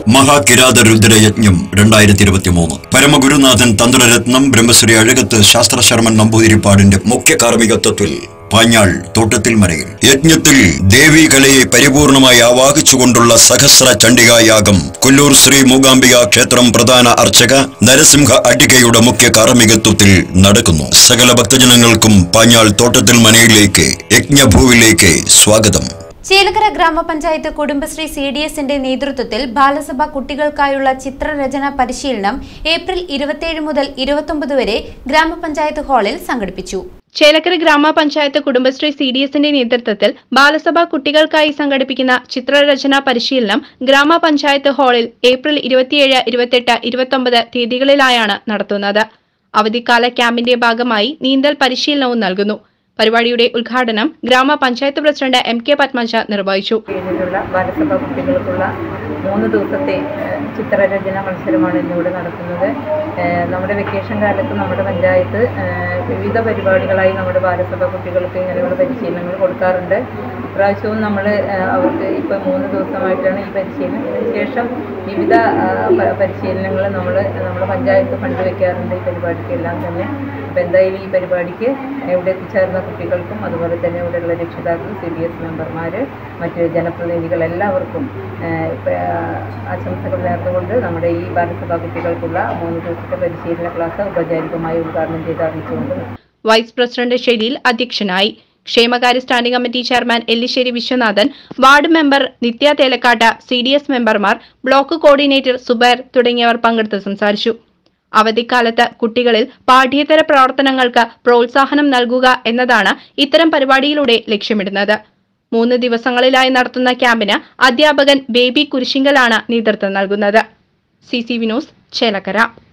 മഹാകിരാത രുദ്രയജ്ഞം രണ്ടായിരത്തി ഇരുപത്തി മൂന്ന് പരമഗുരുനാഥൻ തന്ത്രരത്നം ബ്രഹ്മശ്രീ അഴകത്ത് ശാസ്ത്രശർമ്മൻ നമ്പൂതിരിപ്പാടിന്റെ മുഖ്യ കാർമ്മികത്വത്തിൽ പാഞ്ഞാൾ തോട്ടത്തിൽ മരയിൽ യജ്ഞത്തിൽ ദേവീ കലയെ പരിപൂർണമായി ആവാഹിച്ചുകൊണ്ടുള്ള സഹസ്ര ചണ്ഡികായാഗം കൊല്ലൂർ ശ്രീ മൂകാംബിക ക്ഷേത്രം പ്രധാന അർച്ചക നരസിംഹ അടികയുടെ മുഖ്യ കാർമ്മികത്വത്തിൽ നടക്കുന്നു സകല ഭക്തജനങ്ങൾക്കും പാഞ്ഞാൾ തോട്ടത്തിൽ മനയിലേക്ക് യജ്ഞഭൂവിലേക്ക് സ്വാഗതം ചേലക്കര ഗ്രാമപഞ്ചായത്ത് കുടുംബശ്രീ സി ഡി എസിന്റെ നേതൃത്വത്തിൽ ബാലസഭ കുട്ടികൾക്കായുള്ള ചിത്രരചന പരിശീലനം ഏപ്രിൽ ഇരുപത്തിയേഴ് മുതൽ ഇരുപത്തൊമ്പത് വരെ ഗ്രാമപഞ്ചായത്ത് ഹാളിൽ സംഘടിപ്പിച്ചു ചേലക്കര ഗ്രാമപഞ്ചായത്ത് കുടുംബശ്രീ സി ഡി എസിന്റെ നേതൃത്വത്തിൽ ബാലസഭ കുട്ടികൾക്കായി സംഘടിപ്പിക്കുന്ന ചിത്രരചനാ പരിശീലനം ഗ്രാമപഞ്ചായത്ത് ഹാളിൽ ഏപ്രിൽ ഇരുപത്തിയേഴ് ഇരുപത്തെട്ട് ഇരുപത്തൊമ്പത് തീയതികളിലായാണ് നടത്തുന്നത് അവധിക്കാല ക്യാമ്പിന്റെ ഭാഗമായി നീന്തൽ പരിശീലനവും നൽകുന്നു പരിപാടിയുടെ ഉദ്ഘാടനം ഗ്രാമപഞ്ചായത്ത് പ്രസിഡന്റ് എം കെ പത്മജ നിർവഹിച്ചു കീഴിലുള്ള ബാലസഭ കുട്ടികൾക്കുള്ള മൂന്ന് ദിവസത്തെ ഏഹ്, ചിത്രരചന മത്സരമാണ് ഇന്നിവിടെ നടത്തുന്നത് ഏഹ്, നമ്മുടെ വെക്കേഷൻ കാലത്ത് നമ്മുടെ പഞ്ചായത്ത് ഏഹ്, വിവിധ പരിപാടികളായി നമ്മുടെ ബാലസഭ കുട്ടികൾക്ക് ഇങ്ങനെയുള്ള പരിശീലനങ്ങൾ കൊടുക്കാറുണ്ട് ഇപ്രാവശ്യവും നമ്മൾ അവർക്ക് ഇപ്പോൾ മൂന്ന് ദിവസമായിട്ടാണ് ഈ പരിശീലനം ഇതിനുശേഷം വിവിധ പരിശീലനങ്ങൾ നമ്മൾ നമ്മുടെ പഞ്ചായത്ത് ഫണ്ട് വയ്ക്കാറുണ്ട് ഈ പരിപാടിക്ക് എല്ലാം തന്നെ അപ്പോൾ എന്തായാലും ഈ പരിപാടിക്ക് ഇവിടെ എത്തിച്ചേർന്ന കുട്ടികൾക്കും അതുപോലെ തന്നെ ഇവിടെയുള്ള രക്ഷിതാക്കൾ സി ഡി എസ് മെമ്പർമാർ മറ്റ് ജനപ്രതിനിധികൾ എല്ലാവർക്കും ഏഹ്, ഇപ്പ- ആശംസകൾ നേർന്നുകൊണ്ട് നമ്മുടെ ഈ ബാലസഭാ കുട്ടികൾക്കുള്ള മൂന്ന് ദിവസത്തെ പരിശീലന ക്ലാസ് ഔപചാരികമായി ഉദ്ഘാടനം ചെയ്ത് അറിയിച്ചുകൊണ്ട് വൈസ് പ്രസിഡന്റ് ഷെലീൽ അധ്യക്ഷനായി ക്ഷേമകാര്യ standing committee chairman Ellissery Viswanathan ward member Nithya തേലക്കാട്ട സി ഡി എസ് മെമ്പർമാർ ബ്ലോക്ക് കോർഡിനേറ്റർ സുബൈർ തുടങ്ങിയവർ പങ്കെടുത്ത് സംസാരിച്ചു അവധിക്കാലത്ത് കുട്ടികളിൽ പാഠ്യേതര പ്രവർത്തനങ്ങൾക്ക് പ്രോത്സാഹനം നൽകുക എന്നതാണ് ഇത്തരം പരിപാടിയിലൂടെ ലക്ഷ്യമിടുന്നത് മൂന്ന് ദിവസങ്ങളിലായി നടത്തുന്ന ക്യാമ്പിന് അധ്യാപകൻ ബേബി കുരിശിങ്കലാണ് നേതൃത്വം നൽകുന്നത് സി സി വിനോസ് ചേലക്കര